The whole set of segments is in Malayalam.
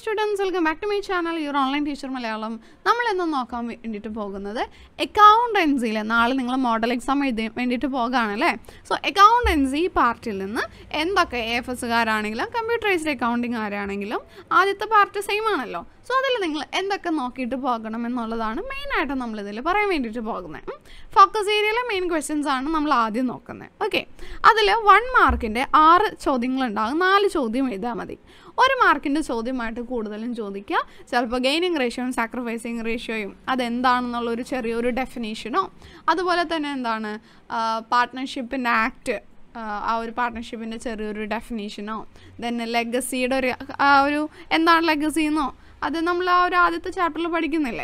students welcome back to my channel your online teacher Malayalam നമ്മൾ ഇന്ന് നോക്കാൻ വേണ്ടിയിട്ട് പോകുന്നത് അക്കൗണ്ടൻസിയിൽ നാളെ നിങ്ങൾ മോഡൽ എക്സാം എഴുതി വേണ്ടിയിട്ട് പോകുകയാണല്ലേ സോ അക്കൗണ്ടൻസി പാർട്ടിൽ നിന്ന് എന്തൊക്കെ എ എഫ് എസ്സുകാരാണെങ്കിലും കമ്പ്യൂട്ടറൈസ്ഡ് അക്കൗണ്ടിങ് ആരാണെങ്കിലും ആദ്യത്തെ പാർട്ട് സെയിം ആണല്ലോ സോ അതിൽ നിങ്ങൾ എന്തൊക്കെ നോക്കിയിട്ട് പോകണം എന്നുള്ളതാണ് മെയിനായിട്ട് നമ്മളിതിൽ പറയാൻ വേണ്ടിയിട്ട് പോകുന്നത് ഫോക്കസ് ഏരിയയിലെ മെയിൻ ക്വസ്റ്റ്യൻസ് ആണ് നമ്മൾ ആദ്യം നോക്കുന്നത് ഓക്കെ അതിൽ വൺ മാർക്കിൻ്റെ ആറ് ചോദ്യങ്ങളുണ്ടാകും നാല് ചോദ്യം എഴുതിയാൽ മതി ഒരു മാർക്കിൻ്റെ ചോദ്യമായിട്ട് കൂടുതലും ചോദിക്കുക ചിലപ്പോൾ ഗെയിനിങ് റേഷ്യോയും സാക്രിഫൈസിങ് റേഷ്യോയും അതെന്താണെന്നുള്ളൊരു ചെറിയൊരു ഡെഫിനേഷനോ അതുപോലെ തന്നെ എന്താണ് പാർട്ട്ണർഷിപ്പിൻ്റെ ആക്ട് ആ ഒരു പാർട്ട്ണർഷിപ്പിൻ്റെ ചെറിയൊരു ഡെഫിനേഷനോ ദെൻ ലെഗസിയുടെ ഒരു ആ ഒരു എന്താണ് ലെഗസി എന്നോ അത് നമ്മൾ ആ ഒരു ആദ്യത്തെ ചാപ്റ്ററിൽ പഠിക്കുന്നില്ലേ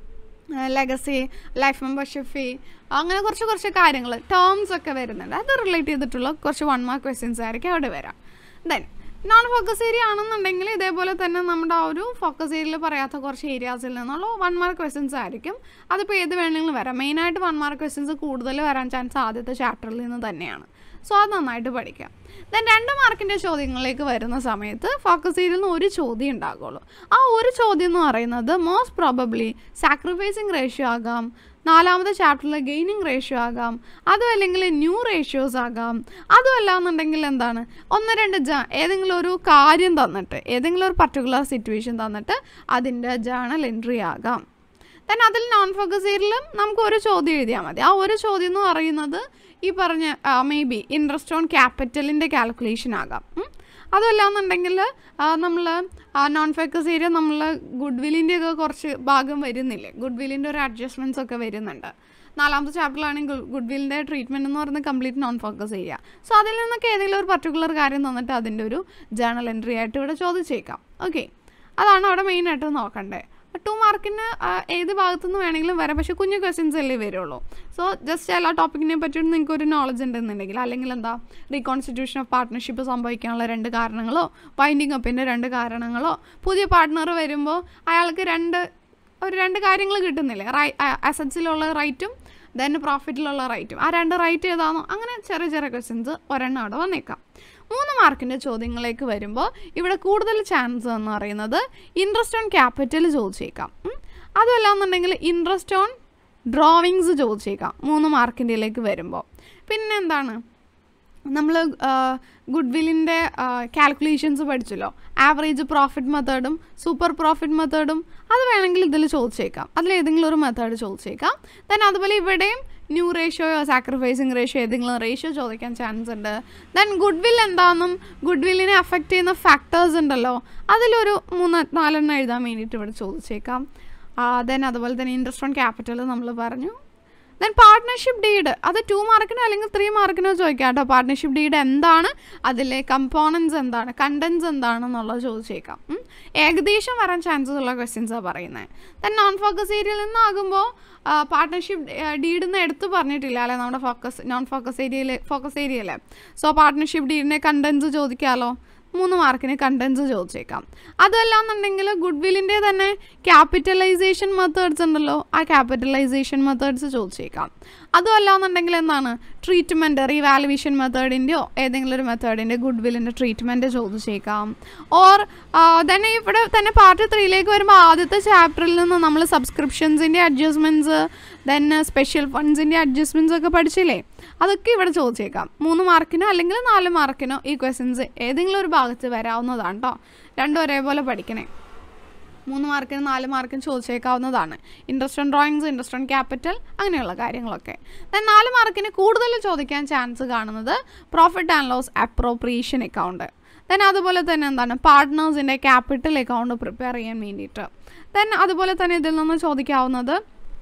ലെഗസി ലൈഫ് മെമ്പർഷിപ്പ് ഫീ അങ്ങനെ കുറച്ച് കുറച്ച് കാര്യങ്ങൾ ടേംസ് ഒക്കെ വരുന്നുണ്ട് അത് റിലേറ്റ് ചെയ്തിട്ടുള്ള കുറച്ച് വൺ മാർക്ക് ക്വസ്റ്റ്യൻസ് ആയിരിക്കും അവിടെ വരാം ദെൻ നോൺ ഫോക്കസ് ഏരിയ ആണെന്നുണ്ടെങ്കിൽ ഇതേപോലെ തന്നെ നമ്മുടെ ആ ഒരു ഫോക്കസ് ഏരിയയിൽ പറയാത്ത കുറച്ച് ഏരിയാസിൽ നിന്നുള്ള വൺ മാർക്ക് ക്വസ്റ്റ്യൻസ് ആയിരിക്കും അതിപ്പോൾ ഏത് വേണമെങ്കിലും വരാം മെയിനായിട്ട് വൺ മാർക്ക് ക്വസ്റ്റ്യൻസ് കൂടുതൽ വരാൻ ചാൻസ് ആദ്യത്തെ ചാപ്റ്ററിൽ നിന്ന് തന്നെയാണ് സോ അത് നന്നായിട്ട് പഠിക്കാം ദെൻ രണ്ട് മാർക്കിൻ്റെ ചോദ്യങ്ങളിലേക്ക് വരുന്ന സമയത്ത് ഫോക്കസ് ഏരിയയിൽ നിന്ന് ഒരു ചോദ്യം ഉണ്ടാകുള്ളൂ ആ ഒരു ചോദ്യം എന്ന് പറയുന്നത് മോസ്റ്റ് പ്രോബബ്ലി സാക്രിഫൈസിങ് റേഷ്യോ ആകാം നാലാമത്തെ ചാപ്റ്ററിൽ ഗെയിനിങ് റേഷ്യോ ആകാം അതും അല്ലെങ്കിൽ ന്യൂ റേഷ്യോസ് ആകാം അതും അല്ല എന്നുണ്ടെങ്കിൽ എന്താണ് ഒന്ന് രണ്ട് ജ ഏതെങ്കിലും ഒരു കാര്യം തന്നിട്ട് ഏതെങ്കിലും ഒരു പർട്ടിക്കുലർ സിറ്റുവേഷൻ തന്നിട്ട് അതിൻ്റെ ജേണൽ എൻട്രി ആകാം ദെൻ അതിൽ നോൺ ഫോക്കസ് ഏരിയയിലും നമുക്ക് ഒരു ചോദ്യം എഴുതിയാൽ മതി ആ ഒരു ചോദ്യം എന്ന് പറയുന്നത് ഈ പറഞ്ഞ മേ ബി ഇൻട്രസ്റ്റ് ഓൺ ക്യാപിറ്റലിൻ്റെ കാൽക്കുലേഷൻ ആകാം അതല്ല എന്നുണ്ടെങ്കിൽ നമ്മൾ നോൺ ഫോക്കസ് ഏരിയ നമ്മൾ ഗുഡ് വില്ലിൻ്റെ ഒക്കെ കുറച്ച് ഭാഗം വരുന്നില്ലേ ഗുഡ് വില്ലിൻ്റെ ഒരു അഡ്ജസ്റ്റ്മെൻറ്റ്സ് ഒക്കെ വരുന്നുണ്ട് നാലാമത്തെ ചാപ്റ്ററിലാണെങ്കിൽ ഗുഡ് വില്ലിൻ്റെ ട്രീറ്റ്മെൻറ്റ് എന്ന് പറയുന്നത് complete non focus area so അതിൽ നിന്നൊക്കെ ഏതെങ്കിലും ഒരു പർട്ടിക്കുലർ കാര്യം തന്നിട്ട് അതിൻ്റെ ഒരു ജേണൽ എൻട്രി ആയിട്ട് ഇവിടെ ചോദിച്ചേക്കാം ഓക്കെ അതാണ് അവിടെ മെയിനായിട്ട് നോക്കണ്ടേ ടു മാർക്കിന് ഏത് ഭാഗത്തു നിന്ന് വേണമെങ്കിലും വരാം പക്ഷേ കുഞ്ഞു ക്വസ്റ്റ്യൻസ് അല്ലേ വരുള്ളൂ സോ ജസ്റ്റ് എല്ലാ ടോപ്പിക്കിനെ പറ്റിയിട്ട് നിങ്ങൾക്ക് ഒരു നോളജ് ഉണ്ടെന്നുണ്ടെങ്കിൽ അല്ലെങ്കിൽ എന്താ റീകോൺസ്റ്റിറ്റ്യൂഷൻ ഓഫ് പാർട്ട്ണർഷിപ്പ് സംഭവിക്കാനുള്ള രണ്ട് കാരണങ്ങളോ വൈൻഡിങ് അപ്പിൻ്റെ രണ്ട് കാരണങ്ങളോ പുതിയ പാർട്ട്ണർ വരുമ്പോൾ അയാൾക്ക് രണ്ട് ഒരു രണ്ട് കാര്യങ്ങൾ കിട്ടുന്നില്ലേ റൈ അസറ്റ്സിലുള്ള റൈറ്റും ദെൻ പ്രോഫിറ്റിലുള്ള റൈറ്റും ആ രണ്ട് റൈറ്റ് ഏതാണോ അങ്ങനെ ചെറിയ ചെറിയ ക്വസ്റ്റ്യൻസ് ഒരെണ്ണം അവിടെ വന്നേക്കാം മൂന്ന് മാർക്കിൻ്റെ ചോദ്യങ്ങളിലേക്ക് വരുമ്പോൾ ഇവിടെ കൂടുതൽ ചാൻസ് എന്ന് പറയുന്നത് ഇൻട്രസ്റ്റ് ഓൺ ക്യാപിറ്റൽ ചോദിച്ചേക്കാം അതുമല്ല എന്നുണ്ടെങ്കിൽ ഇൻട്രസ്റ്റ് ഓൺ ഡ്രോയിങ്സ് ചോദിച്ചേക്കാം മൂന്ന് മാർക്കിൻ്റെയിലേക്ക് വരുമ്പോൾ പിന്നെ എന്താണ് നമ്മൾ ഗുഡ് വില്ലിൻ്റെ കാൽക്കുലേഷൻസ് പഠിച്ചല്ലോ ആവറേജ് പ്രോഫിറ്റ് മെത്തേഡും സൂപ്പർ പ്രോഫിറ്റ് മെത്തേഡും അത് വേണമെങ്കിൽ ഇതിൽ ചോദിച്ചേക്കാം അതിലേതെങ്കിലും ഒരു മെത്തേഡ് ചോദിച്ചേക്കാം ദെൻ അതുപോലെ ഇവിടെയും ന്യൂ റേഷ്യോയോ സാക്രിഫൈസിങ് റേഷ്യോ ഏതെങ്കിലും റേഷ്യോ ചോദിക്കാൻ ചാൻസ് ഉണ്ട് ദെൻ ഗുഡ് വിൽ എന്താണെന്നും ഗുഡ് വില്ലിനെ അഫക്റ്റ് ചെയ്യുന്ന ഫാക്ടേഴ്സ് ഉണ്ടല്ലോ അതിലൊരു മൂന്ന് നാലെണ്ണം എഴുതാൻ വേണ്ടിയിട്ട് ഇവിടെ ചോദിച്ചേക്കാം ദെൻ അതുപോലെ തന്നെ ഇൻട്രസ്റ്റ് ഓൺ ക്യാപിറ്റൽ നമ്മൾ പറഞ്ഞു ദെൻ പാർട്ട്ണർഷിപ്പ് ഡീഡ് അത് ടു മാർക്കിനോ അല്ലെങ്കിൽ ത്രീ മാർക്കിനോ ചോദിക്കാം കേട്ടോ പാർട്ട്ണർഷിപ്പ് ഡീഡ് എന്താണ് അതിലെ കമ്പോണൻസ് എന്താണ് കണ്ടൻസ് എന്താണെന്നുള്ളത് ചോദിച്ചേക്കാം ഏകദേശം വരാൻ ചാൻസസ് ഉള്ള ക്വസ്റ്റ്യൻസാണ് പറയുന്നത് ദെൻ നോൺ ഫോക്കസ് ഏരിയയിൽ നിന്നാകുമ്പോൾ പാർട്ട്ണർഷിപ്പ് ഡീഡ് എന്ന് എടുത്ത് പറഞ്ഞിട്ടില്ല അല്ലെ നമ്മുടെ ഫോക്കസ് നോൺ ഫോക്കസ് ഏരിയയിൽ ഫോക്കസ് ഏരിയയിൽ സോ പാർട്ട്ണർഷിപ്പ് ഡീഡിൻ്റെ കണ്ടൻസ് ചോദിക്കാമല്ലോ മൂന്ന് മാർക്കിന് കണ്ടൻസ് ചോദിച്ചേക്കാം അതല്ല എന്നുണ്ടെങ്കിൽ ഗുഡ് വില്ലിൻ്റെ തന്നെ ക്യാപിറ്റലൈസേഷൻ മെത്തേഡ്സ് ഉണ്ടല്ലോ ആ ക്യാപിറ്റലൈസേഷൻ മെത്തേഡ്സ് ചോദിച്ചേക്കാം അതുമല്ല എന്നുണ്ടെങ്കിൽ എന്താണ് ട്രീറ്റ്മെൻറ്റ് റീവാലുവേഷൻ മെത്തേഡിൻ്റെയോ ഏതെങ്കിലും ഒരു മെത്തേഡിൻ്റെ ഗുഡ് വില്ലിൻ്റെ ട്രീറ്റ്മെൻറ്റ് ചോദിച്ചേക്കാം ഓർ തന്നെ ഇവിടെ തന്നെ പാർട്ട് ത്രീയിലേക്ക് വരുമ്പോൾ ആദ്യത്തെ ചാപ്റ്ററിൽ നിന്ന് നമ്മൾ സബ്സ്ക്രിപ്ഷൻസിൻ്റെ അഡ്ജസ്റ്റ്മെൻറ്റ്സ് ദെൻ സ്പെഷ്യൽ ഫണ്ട്സിൻ്റെ അഡ്ജസ്റ്റ്മെൻറ്റ്സ് ഒക്കെ പഠിച്ചില്ലേ അതൊക്കെ ഇവിടെ ചോദിച്ചേക്കാം മൂന്ന് മാർക്കിനോ അല്ലെങ്കിൽ നാല് മാർക്കിനോ ഈ ക്വസ്റ്റ്യൻസ് ഏതെങ്കിലും ഒരു ഭാഗത്ത് വരാവുന്നതാണ് കേട്ടോ രണ്ടും ഒരേപോലെ പഠിക്കണേ മൂന്ന് മാർക്കിന് നാല് മാർക്കിന് ചോദിച്ചേക്കാവുന്നതാണ് interest on drawings interest on capital അങ്ങനെയുള്ള കാര്യങ്ങളൊക്കെ ദെൻ നാല് മാർക്കിന് കൂടുതൽ ചോദിക്കാൻ ചാൻസ് കാണുന്നത് profit and loss appropriation account then അതുപോലെ തന്നെ എന്താണ് പാർട്ട്നേഴ്സിൻ്റെ ക്യാപിറ്റൽ അക്കൗണ്ട് പ്രിപ്പയർ ചെയ്യാൻ വേണ്ടിയിട്ട് ദെൻ അതുപോലെ തന്നെ ഇതിൽ നിന്ന് ചോദിക്കാവുന്നത്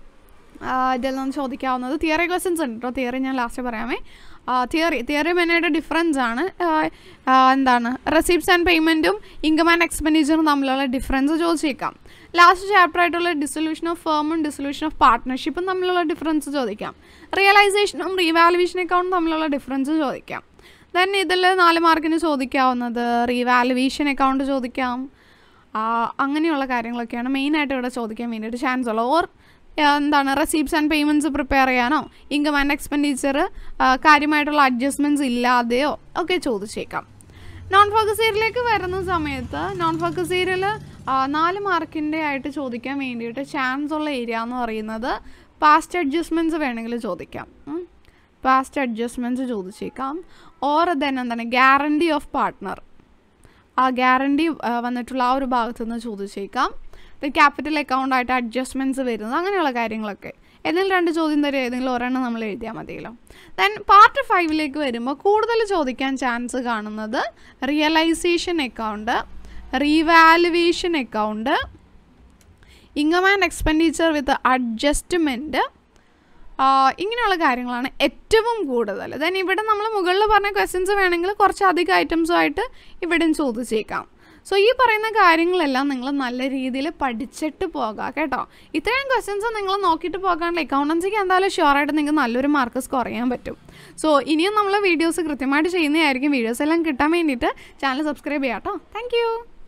ഇതിൽ നിന്ന് ചോദിക്കാവുന്നത് തിയറി ക്വസ്റ്റ്യൻസ് ഉണ്ട് കേട്ടോ തിയറി ഞാൻ ലാസ്റ്റ് പറയാമേ തിയറി തിയറി മെനയുടെ ഡിഫറൻസ് ആണ് എന്താണ് റെസിപ്റ്റ്സ് ആൻഡ് പേയ്മെൻറ്റും ഇൻകം ആൻഡ് എക്സ്പെൻഡിച്ചറും തമ്മിലുള്ള ഡിഫറൻസ് ചോദിച്ചേക്കാം ലാസ്റ്റ് ചാപ്റ്റർ ആയിട്ടുള്ള ഡിസൊല്യൂഷൻ ഓഫ് ഫേമും ഡിസൊല്യൂഷൻ ഓഫ് പാർട്ട്ണർഷിപ്പും തമ്മിലുള്ള ഡിഫറൻസ് ചോദിക്കാം റിയലൈസേഷനും റീവാലുവേഷൻ അക്കൗണ്ടും തമ്മിലുള്ള ഡിഫറൻസ് ചോദിക്കാം ദെൻ ഇതിൽ നാല് മാർക്കിന് ചോദിക്കാവുന്നത് റീവാലുവേഷൻ അക്കൗണ്ട് ചോദിക്കാം അങ്ങനെയുള്ള കാര്യങ്ങളൊക്കെയാണ് മെയിനായിട്ട് ഇവിടെ ചോദിക്കാൻ വേണ്ടിയിട്ട് ചാൻസ് ഉള്ളത് ഓർ എന്താണ് റെസീപ്റ്റ്സ് ആൻഡ് പേയ്മെൻറ്റ്സ് പ്രിപ്പയർ ചെയ്യാനോ ഇൻകം ആൻഡ് എക്സ്പെൻഡിച്ചർ കാര്യമായിട്ടുള്ള അഡ്ജസ്റ്റ്മെൻറ്റ്സ് ഇല്ലാതെയോ ഒക്കെ ചോദിച്ചേക്കാം നോൺ ഫോക്കസ് ഏരിയയിലേക്ക് വരുന്ന സമയത്ത് നോൺ ഫോക്കസ് ഏരിയയിൽ ആ, നാല് മാർക്കിൻ്റെ ആയിട്ട് ചോദിക്കാൻ വേണ്ടിയിട്ട് ചാൻസ് ഉള്ള ഏരിയ എന്ന് പറയുന്നത് പാസ്റ്റ് അഡ്ജസ്റ്റ്മെൻറ്റ്സ് വേണമെങ്കിൽ ചോദിക്കാം പാസ്റ്റ് അഡ്ജസ്റ്റ്മെൻറ്റ്സ് ചോദിച്ചേക്കാം ഓർ ദെൻ എന്താണ് ഗ്യാരണ്ടി ഓഫ് പാർട്ട്ണർ ആ ഗ്യാരണ്ടി വന്നിട്ടുള്ള ആ ഒരു ഭാഗത്തു നിന്ന് ചോദിച്ചേക്കാം ക്യാപിറ്റൽ അക്കൗണ്ട് ആയിട്ട് അഡ്ജസ്റ്റ്മെൻറ്റ്സ് വരുന്നത് അങ്ങനെയുള്ള കാര്യങ്ങളൊക്കെ ഏതെങ്കിലും രണ്ട് ചോദ്യം തരും ഏതെങ്കിലും ഒരെണ്ണം നമ്മൾ എഴുതിയാൽ മതിയല്ലോ ദെൻ പാർട്ട് ഫൈവിലേക്ക് വരുമ്പോൾ കൂടുതൽ ചോദിക്കാൻ ചാൻസ് കാണുന്നത് realisation account revaluation account income and expenditure with adjustment ഇങ്ങനെയുള്ള കാര്യങ്ങളാണ് ഏറ്റവും കൂടുതൽ ദെൻ ഇവിടെ നമ്മൾ മുകളിൽ പറഞ്ഞ ക്വസ്റ്റ്യൻസ് വേണമെങ്കിൽ കുറച്ച് അധികം ഐറ്റംസുമായിട്ട് ഇവിടെയും ചോദിച്ചേക്കാം സോ ഈ പറയുന്ന കാര്യങ്ങളെല്ലാം നിങ്ങൾ നല്ല രീതിയിൽ പഠിച്ചിട്ട് പോകാം കേട്ടോ ഇത്രയും ക്വസ്റ്റ്യൻസ് നിങ്ങൾ നോക്കിയിട്ട് പോകാണ്ട് അക്കൗണ്ടൻസിക്ക് എന്തായാലും ഷുവറായിട്ട് നിങ്ങൾക്ക് നല്ലൊരു മാർക്ക് സ്കോർ ചെയ്യാൻ പറ്റും സോ ഇനിയും നമ്മൾ വീഡിയോസ് കൃത്യമായിട്ട് ചെയ്യുന്നതായിരിക്കും വീഡിയോസ് എല്ലാം കിട്ടാൻ വേണ്ടിയിട്ട് ചാനൽ സബ്സ്ക്രൈബ് ചെയ്യാം കേട്ടോ താങ്ക്